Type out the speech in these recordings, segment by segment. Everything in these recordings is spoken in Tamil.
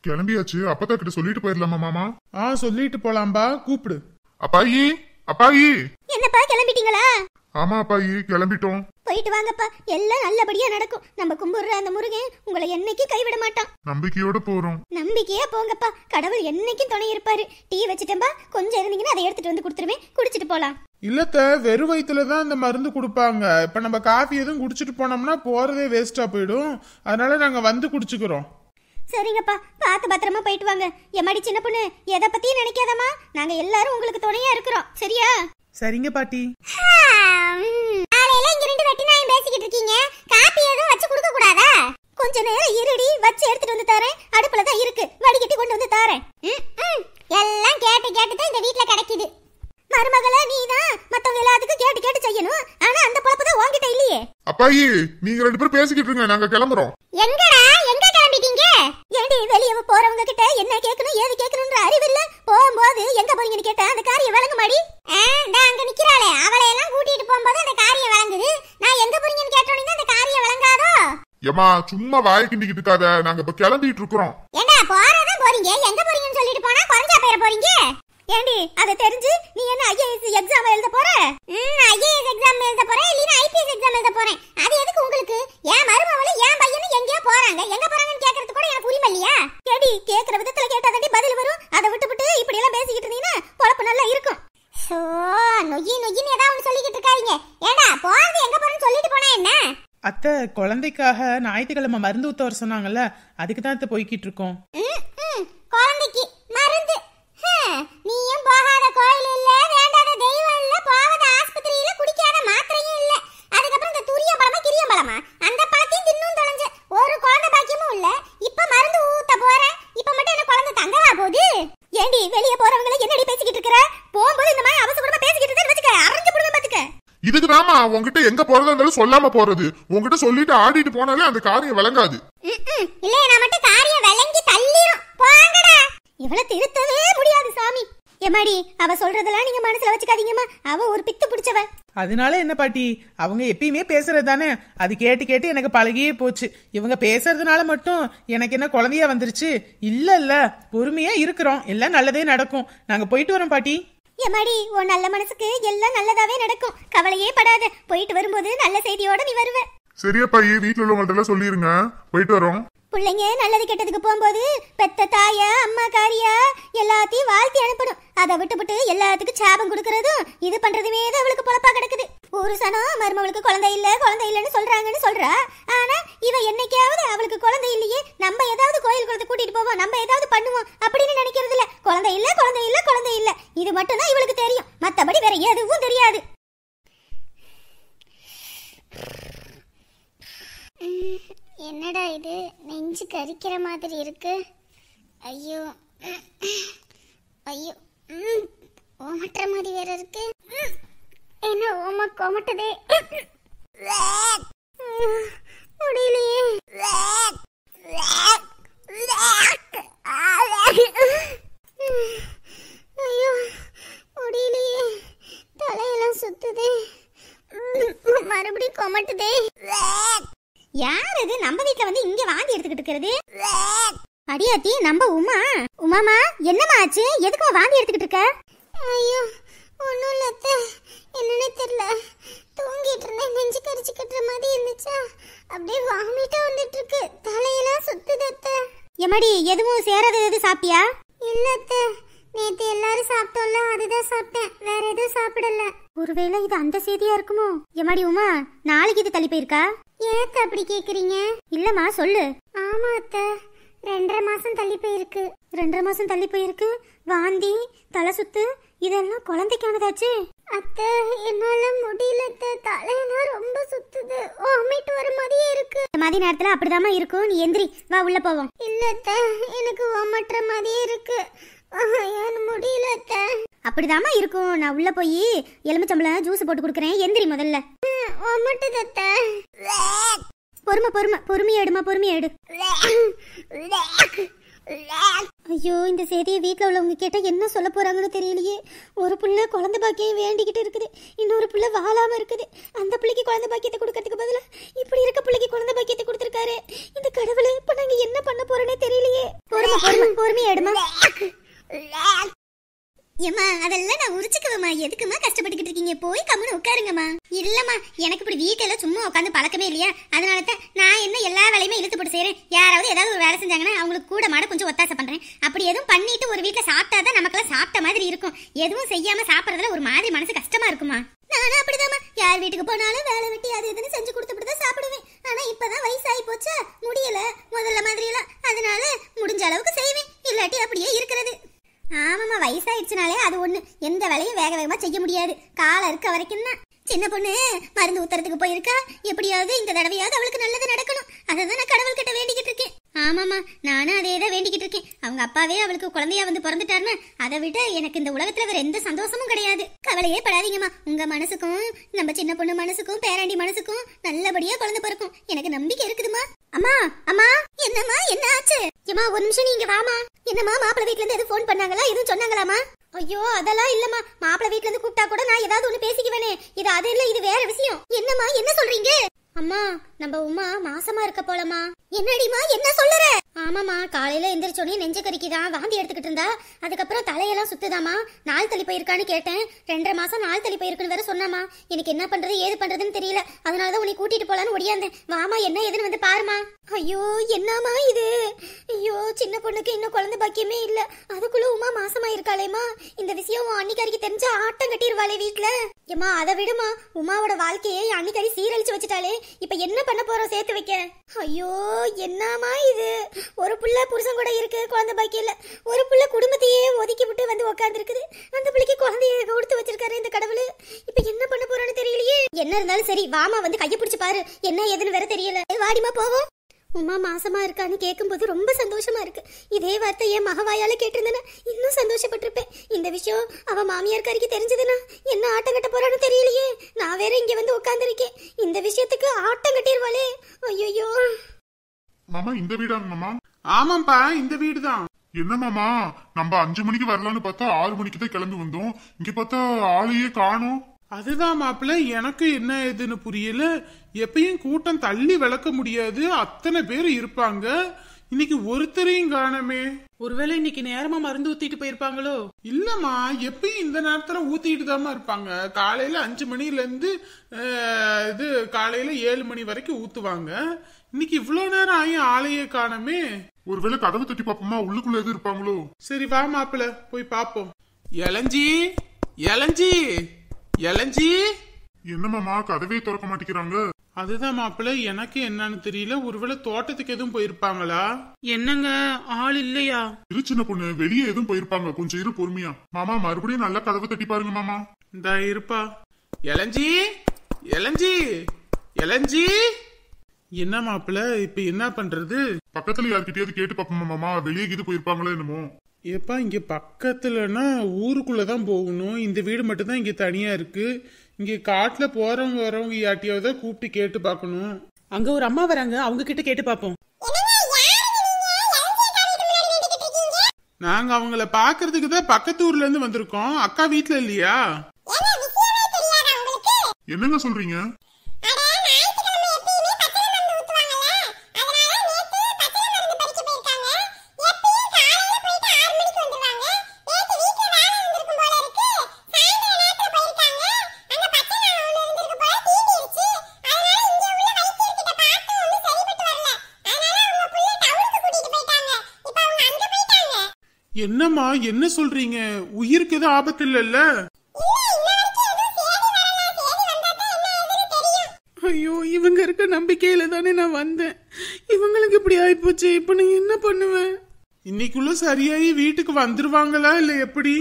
கிளம்பியாச்சு அப்பத்தா கிட்ட சொல்லிட்டு போயிடலாமா மாமா ஆ சொல்லிட்டு போலாம்பா கூப்பிடு அப்பாயி அப்பாயி என்னப்பா கிளம்பிட்டீங்களா ஆமா அப்பாயி கிளம்பிட்டோம் போயிட்டு வாங்கப்பா எல்லாம் நல்லபடியா நடக்கும் நம்ம கும்பிடுற அந்த முருகன் உங்களை என்னைக்கும் கைவிட மாட்டான் நம்பிக்கையோட போறோம் நம்பிக்கையா போங்கப்பா கடவுள் என்னைக்கும் துணை இருப்பாரு டீ வச்சுட்டேன்பா கொஞ்சம் இருந்தீங்கன்னா அதை எடுத்துட்டு வந்து கொடுத்துருவேன் குடிச்சிட்டு போலாம் இல்லத்த வெறும் வயித்துல தான் இந்த மருந்து கொடுப்பாங்க இப்ப நம்ம காஃபி எதுவும் குடிச்சிட்டு போனோம்னா போறதே வேஸ்டா போயிடும் அதனால நாங்க வந்து குடிச்சுக்கிறோம் சரிங்கப்பா பார்த்து பத்திரமா போயிட்டு வாங்க எம்மாடி சின்ன பொண்ணு எதை பத்தியும் நினைக்காதம்மா நாங்க எல்லாரும் உங்களுக்கு துணையா இருக்கிறோம் சரியா சரிங்க பாட்டி காலையில இங்க ரெண்டு வெட்டி நாயும் பேசிக்கிட்டு இருக்கீங்க காப்பி எதுவும் வச்சு கொடுக்க கூடாதா கொஞ்ச நேரம் இருடி வச்சு எடுத்துட்டு வந்து தரேன் அடுப்புல தான் இருக்கு வடிகட்டி கொண்டு வந்து தரேன் எல்லாம் கேட்டு கேட்டு தான் இந்த வீட்ல கிடைக்குது மருமகள நீ தான் மத்தவங்க எல்லாத்துக்கும் கேட்டு கேட்டு செய்யணும் ஆனா அந்த பொழப்பு தான் உன்கிட்ட இல்லையே அப்பாயி நீங்க ரெண்டு பேரும் பேசிக்கிட்டு இருங்க நாங்க கிளம்புறோம் எங்கடா எங்க கிளம்பிட்டீங்க ஏண்டி வெளிய போறவங்க கிட்ட என்ன கேட்கணும் ஏது கேட்கணும்ன்ற அறிவு இல்ல போகும்போது எங்க போறீங்கன்னு கேட்டா அந்த காரியம் விளங்க மாடி அங்க நிக்கிறாளே அவளை எல்லாம் கூட்டிட்டு போகும்போது அந்த காரியம் விளங்குது நான் எங்க போறீங்கன்னு கேட்டோன்னே அந்த காரியம் விளங்காதோ ஏமா சும்மா வாய் கிண்டிக்கிட்டு இருக்காத நாங்க இப்ப கிளம்பிட்டு இருக்கிறோம் ஏண்டா போறதா போறீங்க எங்க போறீங்கன்னு சொல்லிட்டு போனா குறைஞ்சா பேர போறீங்க ஏண்டி அத தெரிஞ்சு நீ என்ன ஐஏஎஸ் எக்ஸாம் எழுத போற ம் ஐஏஎஸ் எக்ஸாம் எழுத போறேன் இல்லனா ஐபிஎஸ் எக்ஸாம் எழுத போறேன் அது எதுக்கு உங்களுக்கு ஏன் மருமவள ஏன் பையனும் எங்கேயோ போறாங்க எங்க போறாங்கன்னு கேக்குறது கூட எனக்கு உரிமை இல்லையா ஏடி கேக்குற விதத்துல கேட்டாதாண்டி பதில் வரும் அதை விட்டுவிட்டு இப்படி எல்லாம் பேசிக்கிட்டு இருந்தீங்கன்னா பொழப்பு நல்லா இருக்கும் சோ நொய்யி நொய்யின்னு ஏதாவது ஒன்று சொல்லிக்கிட்டு இருக்காதீங்க ஏண்டா போறது எங்க போறேன்னு சொல்லிட்டு போனா என்ன அத்தை குழந்தைக்காக ஞாயிற்றுக்கிழமை மருந்து ஊத்த வர சொன்னாங்கல்ல அதுக்கு தான் அத்தை போய்கிட்டு இருக்கோம் ம், ம், குழந்தைக்கு மருந்து ஹம், நீயும் போகாத கோயில் இல்ல வேண்டாத தெய்வம் இல்ல போகாத ஆஸ்பத்திரி இல்ல குடிக்காத மாத்திரையும் இல்ல அதுக்கப்புறம் இந்த துரிய பழமா கிரிய பழமா அந்த பழத்தையும் தின்னும் தொலைஞ்ச ஒரு குழந்தை பாக்கியமும் இல்ல இப்ப மருந்து ஊத்த போறேன் இப்ப மட்டும் என்ன குழந்தை தங்கவா போகுது ஏண்டி வெளிய போறவங்கள என்னடி பேசிக்கிட்டு இருக்கற போகும்போது இந்த மாதிரி அவசரமா பேசிக்கிட்டு இருந்தா வச்சுக்க அரைஞ்சு போடுவேன் பாத்துக்க இதுக்கு தாமா உங்ககிட்ட எங்க போறதா இருந்தாலும் சொல்லாம போறது உங்ககிட்ட சொல்லிட்டு ஆடிட்டு போனாலே அந்த காரியம் விளங்காது ம்ம். இல்லையா மட்டும் காரியம் விளங்கி தள்ளிரும் போங்கடா இவள திருத்தவே முடியாது சாமி எம்மாடி அவ சொல்றதெல்லாம் நீங்க மனசுல வச்சுக்காதீங்கம்மா அவ ஒரு பித்து பிடிச்சவ அதனால என்ன பாட்டி அவங்க எப்பயுமே பேசுறது தானே அது கேட்டு கேட்டு எனக்கு பழகியே போச்சு இவங்க பேசுறதுனால மட்டும் எனக்கு என்ன குழந்தையா வந்துருச்சு இல்ல இல்ல பொறுமையா இருக்கிறோம் எல்லாம் நல்லதே நடக்கும் நாங்க போயிட்டு வரோம் பாட்டி எம்மாடி உன் நல்ல மனசுக்கு எல்லாம் நல்லதாவே நடக்கும் கவலையே படாத போயிட்டு வரும்போது நல்ல செய்தியோட நீ வருவ சரியப்பாயி வீட்டுல உள்ளவங்கள்ட்ட எல்லாம் சொல்லிருங்க போயிட்டு வரோம் பிள்ளைங்க நல்லது கெட்டதுக்கு போகும்போது பெத்த தாய அம்மா காரியா எல்லாத்தையும் வாழ்த்தி அனுப்பணும் அதை விட்டுவிட்டு எல்லாத்துக்கும் சாபம் கொடுக்கறதும் இது பண்றதுமே தான் அவளுக்கு பொழப்பா கிடக்குது ஒரு சனம் மருமவளுக்கு குழந்தை இல்ல குழந்தை இல்லைன்னு சொல்றாங்கன்னு சொல்றா ஆனா இவ என்னைக்காவது அவளுக்கு குழந்தை இல்லையே நம்ம ஏதாவது கோயில் குளத்தை கூட்டிட்டு போவோம் நம்ம ஏதாவது பண்ணுவோம் அப்படின்னு நினைக்கிறது இல்ல குழந்தை இல்ல குழந்தை இல்ல குழந்தை இல்ல இது மட்டும் தான் இவளுக்கு தெரியும் மத்தபடி வேற எதுவும் தெரியாது என்னடா இது நெஞ்சு கரிக்கிற மாதிரி இருக்கு ஐயோ ஐயோ ம், ஓமட்டுற மாதிரி வேற இருக்கு ம், என்ன ஓம கோமட்டதே ம், முடியலையே ம், ஐயோ முடியலையே தலையெல்லாம் சுத்துதே ம், மறுபடியும் கொமட்டுதே யார் இது நம்ம வீட்ல வந்து இங்க வாந்தி எடுத்துக்கிட்டு இருக்கிறது அடியாத்தி நம்ம உமா உமாமா என்னம்மா ஆச்சு எதுக்கு வாந்தி எடுத்துக்கிட்டு இருக்க ஐயோ ஒண்ணும் இல்ல அத்தை. என்னன்னே தெரியல தூங்கிட்டு இருந்தேன் நெஞ்சு கரிச்சு கட்டுற மாதிரி இருந்துச்சா அப்படியே வாமிட்டா வந்துட்டு இருக்கு தலையெல்லாம் சுத்துது அத்தை எம்மாடி எதுவும் சேராத எது சாப்பிட்டியா இல்ல அத்தை நேத்து எல்லாரும் சாப்பிட்டோம்ல அதுதான் சாப்பிட்டேன் வேற எதுவும் சாப்பிடல ஒருவேளை இது அந்த செய்தியா இருக்குமோ எம்மாடி உமா நாளைக்கு இது தள்ளி போயிருக்கா ஏத்த அப்படி கேக்குறீங்க இல்லம்மா சொல்லு ஆமா அத்தை ரெண்டரை மாசம் தள்ளி போயிருக்கு ரெண்டரை மாசம் தள்ளி போயிருக்கு வாந்தி தலை சுத்து இதெல்லாம் குழந்தைக்கானதாச்சு அத்தை என்னால முடியல அத்தை தலையெல்லாம் ரொம்ப சுத்துது வாமிட் வர மாதிரியே இருக்கு மதிய நேரத்துல அப்படிதாம்மா இருக்கும் நீ எந்திரி வா உள்ள போவோம் இல்ல அத்தை எனக்கு வாமட்டுற மாதிரியே இருக்கு ஏன் முடியல அத்தை அப்படிதாம்மா இருக்கும் நான் உள்ள போய் எலுமிச்சம்பளம் ஜூஸ் போட்டு கொடுக்குறேன் எந்திரி முதல்ல வாமட்டுது அத்தை பொறுமை பொறுமை பொறுமையா எடுமா பொறுமையா எடு ஐயோ இந்த செய்தியை வீட்டில் உள்ளவங்க கேட்டா என்ன சொல்ல போறாங்கன்னு தெரியலையே ஒரு புள்ள குழந்தை பாக்கியம் வேண்டிக்கிட்டு இருக்குது இன்னொரு புள்ள வாழாம இருக்குது அந்த பிள்ளைக்கு குழந்தை பாக்கியத்தை கொடுக்கறதுக்கு பதிலா இப்படி இருக்க பிள்ளைக்கு குழந்தை பாக்கியத்தை கொடுத்துருக்காரு இந்த கடவுளே இப்ப நாங்க என்ன பண்ண போறோன்னே தெரியலையே பொறுமை பொறுமை பொறுமை பொறுமையா எடுமா ஏம்மா அதெல்லாம் நான் உரிச்சுக்குவேம்மா எதுக்குமா கஷ்டப்பட்டுக்கிட்டு இருக்கீங்க போய் கம்முன்னு உட்காருங்கம்மா இல்லம்மா எனக்கு இப்படி வீட்டில சும்மா உட்காந்து பழக்கமே இல்லையா அதனால தான் நான் என்ன எல்லா வேலையுமே இழுத்து போட்டு செய்றேன் யாராவது ஏதாவது ஒரு வேலை செஞ்சாங்கன்னா அவங்களுக்கு கூட மாட கொஞ்சம் ஒத்தாசை பண்றேன் அப்படி எதுவும் பண்ணிட்டு ஒரு வீட்ல சாப்பிட்டாதான் நமக்கெல்லாம் சாப்பிட்ட மாதிரி இருக்கும் எதுவும் செய்யாம சாப்பிடறதுல ஒரு மாதிரி மனசு கஷ்டமா இருக்குமா நானும் அப்படிதாம்மா யார் வீட்டுக்கு போனாலும் வேலை வெட்டி அது இதுன்னு செஞ்சு கொடுத்துட்டு தான் சாப்பிடுவேன் ஆனா இப்பதான் வயசாகி போச்சா முடியல முதல்ல மாதிரி எல்லாம் அதனால முடிஞ்ச அளவுக்கு செய்வேன் இல்லாட்டி அப்படியே இருக்கிறது ஆமாம்மா வயசாயிடுச்சுனாலே அது ஒண்ணு எந்த வேலையும் வேக வேகமா செய்ய முடியாது காலம் இருக்க வரைக்கும் தான் சின்ன பொண்ணு மருந்து ஊத்துறதுக்கு போயிருக்கா எப்படியாவது இந்த தடவையாவது அவளுக்கு நல்லது நடக்கணும் அதை தான் நான் கடவுள்கிட்ட வேண்டிக்கிட்டு இருக்கேன் ஆமாம்மா நானும் அதே தான் வேண்டிக்கிட்டு இருக்கேன் அவங்க அப்பாவே அவளுக்கு குழந்தையா வந்து பிறந்துட்டாருன்னா அதை விட எனக்கு இந்த உலகத்துல வேற எந்த சந்தோஷமும் கிடையாது கவலையே படாதீங்கம்மா உங்க மனசுக்கும் நம்ம சின்ன பொண்ணு மனசுக்கும் பேராண்டி மனசுக்கும் நல்லபடியா குழந்தை பிறக்கும் எனக்கு நம்பிக்கை இருக்குதுமா அம்மா அம்மா என்னம்மா என்ன ஆச்சு ஏமா ஒரு நிமிஷம் நீங்க வாமா என்னம்மா மாப்பிள்ளை வீட்ல இருந்து எதுவும் ஃபோன் பண்ணாங்களா எதுவும் சொன்னாங்களாமா ஐயோ அதெல்லாம் இல்லம்மா மாப்பிள்ளை வீட்ல இருந்து கூப்பிட்டா கூட நான் ஏதாவது ஒண்ணு பேசிக்குவேனே இது அது இல்ல இது வேற விஷயம் என்னம்மா என்ன சொல்றீங்க அம்மா நம்ம உமா மாசமா இருக்க போலமா என்னடிமா என்ன சொல்லுற ஆமாமா காலையில எந்திரிச்சோடனே நெஞ்ச கறிக்குதான் வாந்தி எடுத்துக்கிட்டு இருந்தா அதுக்கப்புறம் தலையெல்லாம் சுத்துதாமா நாள் தள்ளி போயிருக்கான்னு கேட்டேன் ரெண்டரை மாசம் நாள் தள்ளி போயிருக்குன்னு வேற சொன்னாமா எனக்கு என்ன பண்றது ஏது பண்றதுன்னு தெரியல அதனாலதான் உன்னை கூட்டிட்டு போலான்னு ஒடியாந்தேன் வாமா என்ன ஏதுன்னு வந்து பாருமா ஐயோ என்னம்மா இது ஐயோ சின்ன பொண்ணுக்கு இன்னும் குழந்தை பாக்கியமே இல்ல அதுக்குள்ள உமா மாசமா இருக்காளேமா இந்த விஷயம் உன் அன்னிக்காரிக்கு தெரிஞ்சா ஆட்டம் கட்டிடுவாளே வீட்ல ஏமா அதை விடுமா உமாவோட வாழ்க்கையை என் அன்னிக்காரி சீரழிச்சு வச்சுட்டாலே இப்ப என்ன பண்ண போறோம் சேர்த்து வைக்க ஐயோ என்னம்மா இது ஒரு புள்ள புருஷன் கூட இருக்கு குழந்தை பாக்கியம் இல்ல ஒரு புள்ள குடும்பத்தையே ஒதுக்கி விட்டு வந்து உட்காந்துருக்குது அந்த பிள்ளைக்கு குழந்தைய கொடுத்து வச்சிருக்காரு இந்த கடவுள் இப்ப என்ன பண்ண போறோன்னு தெரியலையே என்ன இருந்தாலும் சரி வாமா வந்து கைய பிடிச்சு பாரு என்ன ஏதுன்னு வேற தெரியல ஏய், வாடிமா போவோம் உமா மாசமா இருக்கான்னு கேட்கும்போது ரொம்ப சந்தோஷமா இருக்கு இதே வார்த்தை என் மகவாயால கேட்டிருந்தேன்னா இன்னும் சந்தோஷப்பட்டிருப்பேன் இந்த விஷயம் அவ மாமியார் கறிக்கு தெரிஞ்சதுன்னா என்ன ஆட்டம் கட்ட போறான்னு தெரியலையே நான் வேற இங்க வந்து உட்காந்துருக்கேன் இந்த விஷயத்துக்கு ஆட்டம் கட்டிடுவாளே ஐயோ மாமா இந்த வீடாங்க மாமா ஆமாப்பா இந்த வீடு தான் என்ன மாமா நம்ம அஞ்சு மணிக்கு வரலாம்னு பார்த்தா ஆறு மணிக்கு தான் கிளம்பி வந்தோம் இங்க பார்த்தா ஆளையே காணோம் அதுதான் மாப்பிள்ள எனக்கு என்ன ஏதுன்னு புரியல எப்பயும் கூட்டம் தள்ளி விளக்க முடியாது அத்தனை பேர் இருப்பாங்க இன்னைக்கு ஒருத்தரையும் காணமே ஒருவேளை இன்னைக்கு நேரமா மருந்து ஊத்திட்டு போயிருப்பாங்களோ இல்லம்மா எப்பயும் இந்த நேரத்துல ஊத்திட்டு தாம்மா இருப்பாங்க காலையில அஞ்சு மணில இருந்து அஹ், இது காலையில ஏழு மணி வரைக்கும் ஊத்துவாங்க இன்னைக்கு இவ்வளவு நேரம் ஆயும் ஆளையே காணமே ஒருவேளை கதவு தட்டி பாப்போமா உள்ளுக்குள்ள எதுவும் இருப்பாங்களோ சரி வா மாப்பிள்ள போய் பாப்போம் இளஞ்சி இளஞ்சி இளஞ்சி என்ன மாமா கதவே திறக்க மாட்டேங்கிறாங்க அதுதான் மாப்பிள்ள எனக்கு என்னன்னு தெரியல ஒருவேளை தோட்டத்துக்கு எதுவும் போயிருப்பாங்களா என்னங்க ஆள் இல்லையா இரு சின்ன பொண்ணு வெளியே எதுவும் போயிருப்பாங்க கொஞ்சம் இரு பொறுமையா மாமா மறுபடியும் நல்லா கதவை தட்டி பாருங்க மாமா இந்தா இருப்பா இளஞ்சி இளஞ்சி இளஞ்சி என்ன மாப்பிள்ள இப்ப என்ன பண்றது பக்கத்துல யார்கிட்டயாவது கேட்டு பாப்போமா மாமா வெளியே கீது போயிருப்பாங்களோ என்னமோ ஏப்பா இங்க பக்கத்துலனா ஊருக்குள்ளதான் போகணும் இந்த வீடு மட்டும் தான் இங்க தனியா இருக்கு இங்க காட்டுல போறவங்க வரவங்க யார்ட்டையாவது தான் கூப்பிட்டு கேட்டு பார்க்கணும் அங்க ஒரு அம்மா வராங்க அவங்க கிட்ட கேட்டு பாப்போம் நாங்க அவங்கள பாக்குறதுக்கு தான் பக்கத்து ஊர்ல இருந்து வந்திருக்கோம் அக்கா வீட்ல இல்லையா என்னங்க சொல்றீங்க என்னம்மா என்ன சொல்றீங்க உயிருக்கு எதுவும் ஆபத்து இல்லைல்ல ஐயோ இவங்க இருக்க நம்பிக்கையில தானே நான் வந்தேன் இவங்களுக்கு இப்படி ஆயிப்போச்சு இப்ப நான் என்ன பண்ணுவேன் இன்னைக்குள்ள சரியாயி வீட்டுக்கு வந்துருவாங்களா இல்ல எப்படி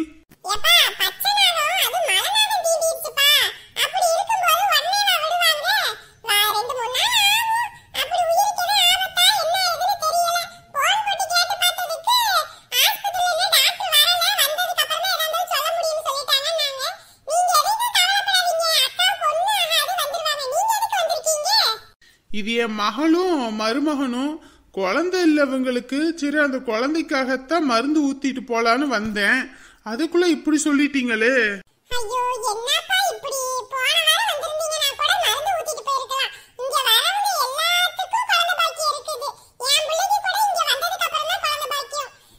இது என் மகளும் மருமகனும் குழந்தை இல்லவங்களுக்கு சரி அந்த குழந்தைக்காகத்தான் மருந்து ஊத்திட்டு போலான்னு வந்தேன் அதுக்குள்ள இப்படி சொல்லிட்டீங்களே ஐயோ என்னப்பா இப்படி போன வாரம் வந்திருந்தீங்கன்னா கூட மருந்து ஊத்திட்டு போயிருக்கலாம் இங்க வரவங்க எல்லாத்துக்கும் குழந்தை பாக்கியம் இருக்குது என் பிள்ளைக்கு கூட இங்க வந்ததுக்கு அப்புறம் தான் குழந்தை பாக்கியம்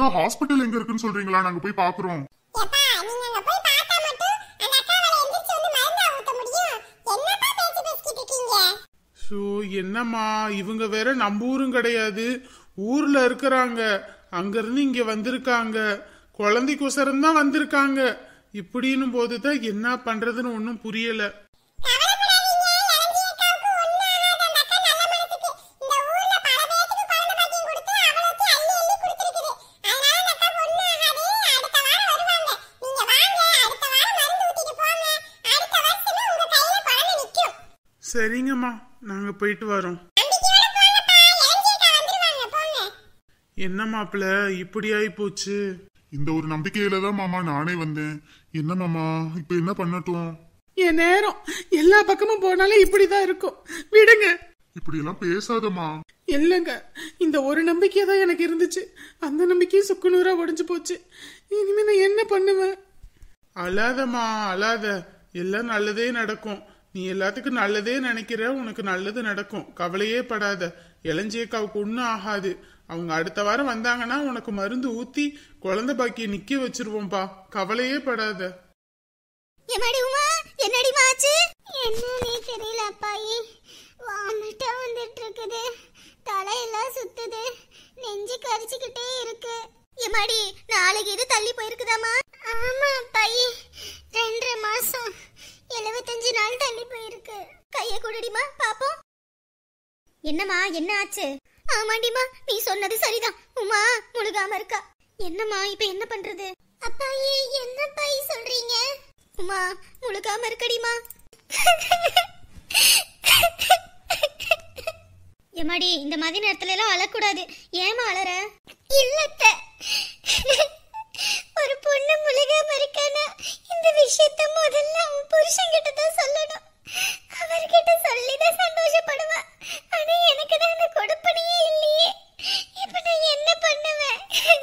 அக்கா ஹாஸ்பிட்டல் எங்க இருக்குன்னு சொல்றீங்களா நாங்க போய் பாக்குறோம் எப்பா நீங்க அங்க போய் பார்த்தா மட்டும் அந்த அக்காவால எந்திரிச்சு வந்து மருந்து ஊத்த முடியும் என்னப்பா பேச்சு பேசிக்கிட்டு இருக்கீங்க ஸோ என்னம்மா இவங்க வேற நம்ம ஊரும் கிடையாது ஊர்ல இருக்கிறாங்க அங்கிருந்து இங்க வந்திருக்காங்க குழந்தைக்கொசரம் தான் வந்திருக்காங்க இப்படின்னு போதுதான் என்ன பண்றதுன்னு ஒன்றும் புரியல கவலைப்படாதீங்க இளஞ்சி அக்காவுக்கு ஒண்ணும் ஆகாது அந்த அக்கா நல்ல மனசுக்கு இந்த ஊர்ல பல பேத்துக்கு குழந்தை பாக்கியம் கொடுத்து அவளுக்கு அள்ளி அள்ளி கொடுத்துருக்குது அதனால அந்த அக்கா ஒண்ணும் ஆகாது அடுத்த வாரம் வருவாங்க நீங்க வாங்க அடுத்த வாரம் மருந்து ஊத்திட்டு போங்க அடுத்த வருஷமே உங்க கையில குழந்தை நிக்கும் சரிங்கம்மா நாங்க போயிட்டு வரோம் நம்பிக்கையோட போங்கப்பா இளஞ்சி அக்கா வந்துருவாங்க போங்க என்ன மாப்பிள்ள இப்படி ஆயி போச்சு இந்த ஒரு நம்பிக்கையில தான் மாமா நானே வந்தேன் என்ன மாமா இப்ப என்ன பண்ணட்டும் என் நேரம் எல்லா பக்கமும் போனாலும் இப்படிதான் இருக்கும் விடுங்க இப்படி எல்லாம் பேசாதம்மா இல்லைங்க இந்த ஒரு நம்பிக்கை தான் எனக்கு இருந்துச்சு அந்த நம்பிக்கையும் சுக்குநூறா உடைஞ்சு போச்சு இனிமே நான் என்ன பண்ணுவேன் அழாதம்மா அழாத எல்லாம் நல்லதே நடக்கும் நீ எல்லாத்துக்கும் நல்லதே நினைக்கிற உனக்கு நல்லது நடக்கும் கவலையே படாத இளஞ்சியக்காவுக்கு ஒன்றும் ஆகாது அவங்க அடுத்த வாரம் வந்தாங்கன்னா உனக்கு மருந்து ஊத்தி குழந்தை பாக்கிய நிக்க வச்சிருவோம்பா கவலையே படாத எம்மாடி உமா என்னடி மாச்சு என்னன்னே தெரியல அப்பாயி வாமிட்டா வந்துட்டு இருக்குது தலையெல்லாம் சுத்துது நெஞ்சு கரிச்சுக்கிட்டே இருக்கு எம்மாடி நாளைக்கு இது தள்ளி போயிருக்குதாமா ஆமா அப்பாயி ரெண்டரை மாசம் எழுபத்தஞ்சு நாள் தள்ளி போயிருக்கு கைய கொடுடிமா பாப்போம் என்னம்மா என்ன ஆச்சு ஆமாண்டிமா நீ சொன்னது சரிதான் உமா முழுகாம இருக்கா என்னம்மா இப்ப என்ன பண்றது அப்பாயே என்ன பாய் சொல்றீங்க உமா முழுகாம இருக்கடிமா எம்மாடி இந்த மாதிரி நேரத்துல எல்லாம் அழக்கூடாது ஏமா அழற இல்லத்த ஒரு பொண்ணு முழுகாம இருக்கானா இந்த விஷயத்த முதல்ல அவன் புருஷன் கிட்ட தான் சொல்லணும் அவர்கிட்ட சொல்லி தான் சந்தோஷப்படுவா ஆனா எனக்கு தான் அந்த கொடுப்பனையே இல்லையே இப்ப நான் என்ன பண்ணுவேன்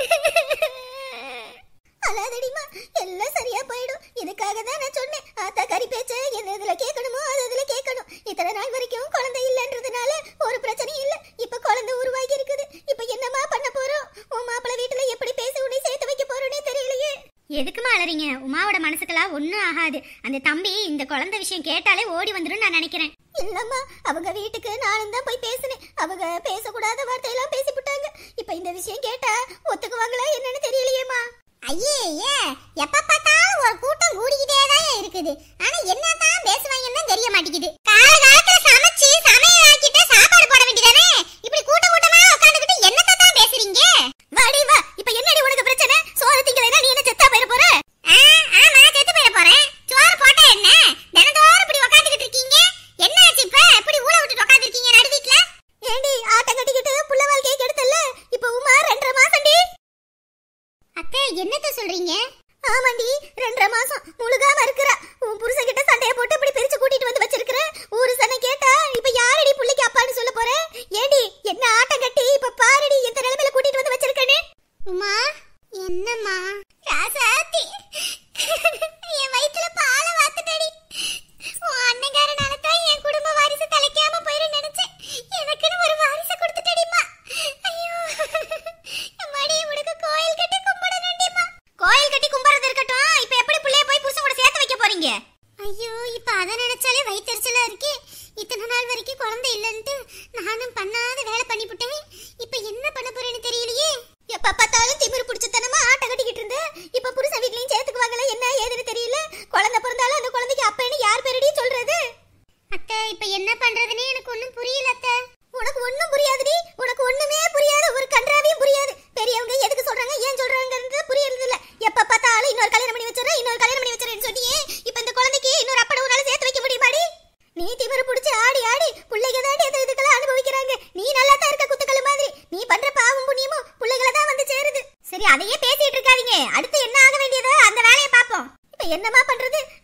அழாதடிமா எல்லாம் சரியா போயிடும் இதுக்காக தான் நான் சொன்னேன் ஆத்தா கறி பேச்ச என்ன இதுல கேட்கணுமோ அது இதுல கேட்கணும் இத்தனை நாள் வரைக்கும் குழந்தை இல்லைன்றதுனால ஒரு பிரச்சனையும் இல்ல இப்ப குழந்தை உருவாகி இருக்குது இப்ப என்னமா பண்ண போறோம் உன் மாப்பிள்ளை வீட்டுல எப்படி பேசி உன்னை சேர்த்து வைக்க போறோன்னே தெரியலையே எதுக்குமா அலறீங்க உமாவோட மனசுக்கெல்லாம் ஒன்றும் ஆகாது அந்த தம்பி இந்த குழந்தை விஷயம் கேட்டாலே ஓடி வந்துடும் நான் நினைக்கிறேன் இல்லம்மா அவங்க வீட்டுக்கு நானும் தான் போய் பேசினேன் அவங்க பேசக்கூடாத வார்த்தையெல்லாம் பேசிவிட்டாங்க இப்ப இந்த விஷயம் கேட்டா ஒத்துக்குவாங்களா என்னன்னு தெரியலையேம்மா ஐயே எப்ப பார்த்தாலும் ஒரு கூட்டம் கூடிக்கிட்டே தான் இருக்குது ஆனா என்னதான் பேசுவாங்கன்னு தெரிய மாட்டேங்குது கால காலத்துல சமைச்சு சமையல் ஆக்கிட்டு சாப்பாடு போட வேண்டியதானே இப்படி கூட்ட கூட்டமா உட்காந்துக்கிட்டு என்னத்தை தான் பேசுறீங்க வாடி வா இப்ப என்னடி உனக்கு பிரச்சனை சோறு திங்கலைன்னா நீ என்ன செத்தா போயிட போற ஆமா செத்து போயிட போறேன் சோறு போட்டா என்ன தினத்தோறும் இப்படி உட்காந்துக்கிட்டு இருக்கீங்க என்ன ஆச்சு இப்ப இப்படி ஊட விட்டுட்டு உட்காந்துருக்கீங்க நடு வீட்டுல ஏண்டி ஆட்டம் கட்டிக்கிட்டு புள்ள வாழ்க்கையை கெடுத்தல்ல இப்ப உமா ரெண்டரை மாசம்டி அத்தை என்னத்த சொல்றீங்க ஆமாண்டி ரெண்டரை மாசம் முழுகாம இருக்கிறா உன் புருஷன் கிட்ட சண்டைய போட்டு இப்படி பிரிச்சு கூட்டிட்டு வந்து வச்சிருக்கிற ஊரு சனை கேட்டா இப்ப யாரடி புள்ளைக்கு அப்பான்னு சொல்ல போற ஏண்டி என்ன ஆட்டம் கட்டி இப்ப பாருடி எந்த நிலைமையில கூட்டிட்டு வந்து வச்சிருக்கேன்னு உமா என்னம்மா ராசாத்தி என் வயித்துல பால வாத்துட்டடி உன் அண்ணங்காரனால தான் என் குடும்ப வாரிசு தலைக்காம போயிரும் நினைச்சேன் எனக்குன்னு ஒரு வாரிசு கொடுத்துட்டடிமா ஐயோ அம்மாடி உனக்கு கோயில் கட்டி கும்பிடணும்டிமா கோயில் கட்டி கும்பிடுறது இருக்கட்டும் இப்ப எப்படி பிள்ளைய போய் புருஷன் கூட சேர்த்து வைக்க போறீங்க ஐயோ இப்ப அத நினைச்சாலே வயிற்றுச்சலா இருக்கே இத்தனை நாள் வரைக்கும் குழந்தை இல்லைன்ட்டு நானும் பண்ணாத வேலை பண்ணிவிட்டேன் இப்ப என்ன பண்ண போறேன்னு தெரியலையே எப்ப பார்த்தாலும் திமிரு பிடிச்சத்தனமா ஆட்ட கட்டிக்கிட்டு இருந்த இப்ப புருஷன் வீட்லயும் சேர்த்துக்குவாங்களா என்ன ஏதுன்னு தெரியல குழந்தை பிறந்தாலும் அந்த குழந்தைக்கு அப்பன்னு யார் பேரடி சொல்றது அத்தை இப்ப என்ன பண்றதுன்னு எனக்கு ஒண்ணும் புரியல அத்தை உனக்கு ஒண்ணும் புரியாதுடி உனக்கு ஒண்ணுமே புரியாது ஒரு கன்றாவையும் புரியாது பெரியவங்க எதுக்கு சொல்றாங்க ஏன் சொல்றாங்கன்றது புரியறது இல்ல எப்ப பார்த்தாலும் இன்னொரு கல்யாணம் பண்ணி வச்சிடறேன் இன்னொரு கல்யாணம் பண்ணி வச்சிடறேன்னு சொன்னியே இப்ப இந்த குழந்தைக்கு இன்னொரு அப்பட உன்னால சேர்த்து வைக்க முடியுமாடி நீ திமிரு புடிச்சு ஆடி ஆடி பிள்ளைங்க தாண்டி அந்த இதுக்கெல்லாம் அனுபவிக்கிறாங்க நீ நல்லா தான் இருக்க குத்துக்கள் மாதிரி நீ பண்ற பாவம் புண்ணியமும் பிள்ளைகளை தான் வந்து சேருது சரி அதையே பேசிட்டு இருக்காதீங்க அடுத்து என்ன ஆக வேண்டியதோ அந்த வேலையை பாப்போம் இப்ப என்னமா பண்றது